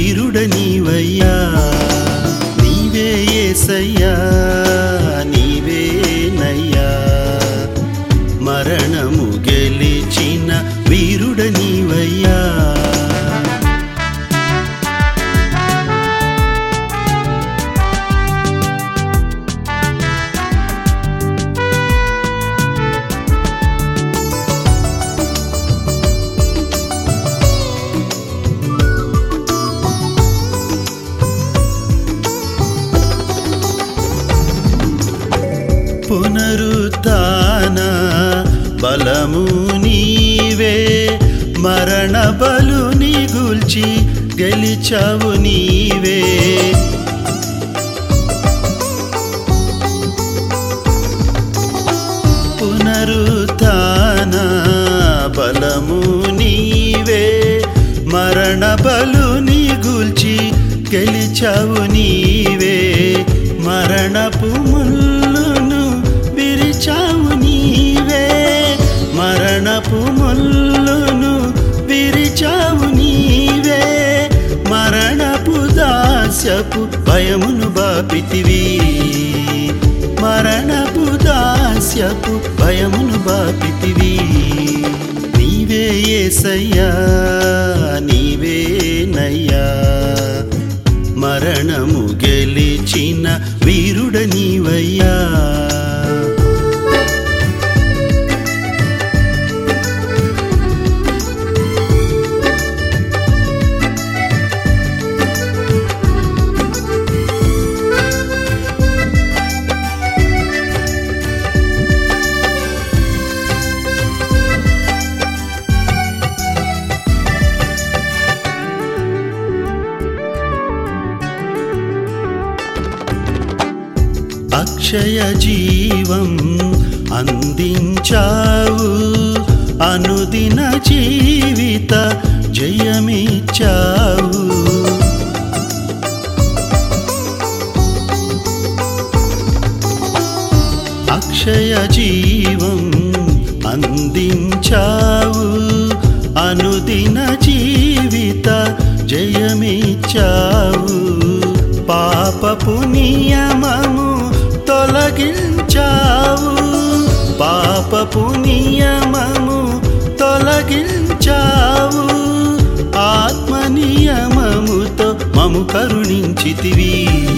వీరుడ నీవయ్యా నీవే ఏసయ్యా నీవే నయ్యా మరణము గెలిచిన వీరుడ నీవయ్యా పునరుత్న బలము నీవే మరణ బలుని గుల్చి గెలిచావు నీవే పునరుత్న బలము నీవే మరణ బలుని గుల్చి గెలిచావు నీవే మరణపు ముల్లును విరిచావు నీవే మరణపు ముల్లును విరిచావు నీవే మరణపు దాస్యపు భయమును బాపితివి మరణపు దాస్యపు భయమును బాపితివి నీవే ఏసయ్యా నీవే నయ్యా మరణము గెలిచిన వీరుడ నీవయ్యా అక్షయ జీవం అందించావు అనుదిన జీవిత జయమిచ్చావు అక్షయ జీవం అందించావు అనుదిన జీవిత జయమిచ్చావు పాపపు నియమము తొలగించావు పాపపు నియమము తొలగించావు ఆత్మ నియమముతో మము కరుణించితివి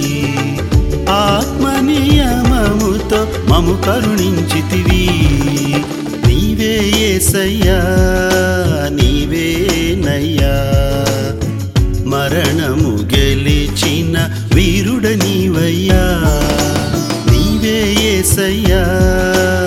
ఆత్మ నియమముతో మము కరుణించితివి నీవే ఏసయ్యా నీవే నయ్యా మరణము గెలిచిన వీరుడ నీవయ్యా నీవే ఏసయ్యా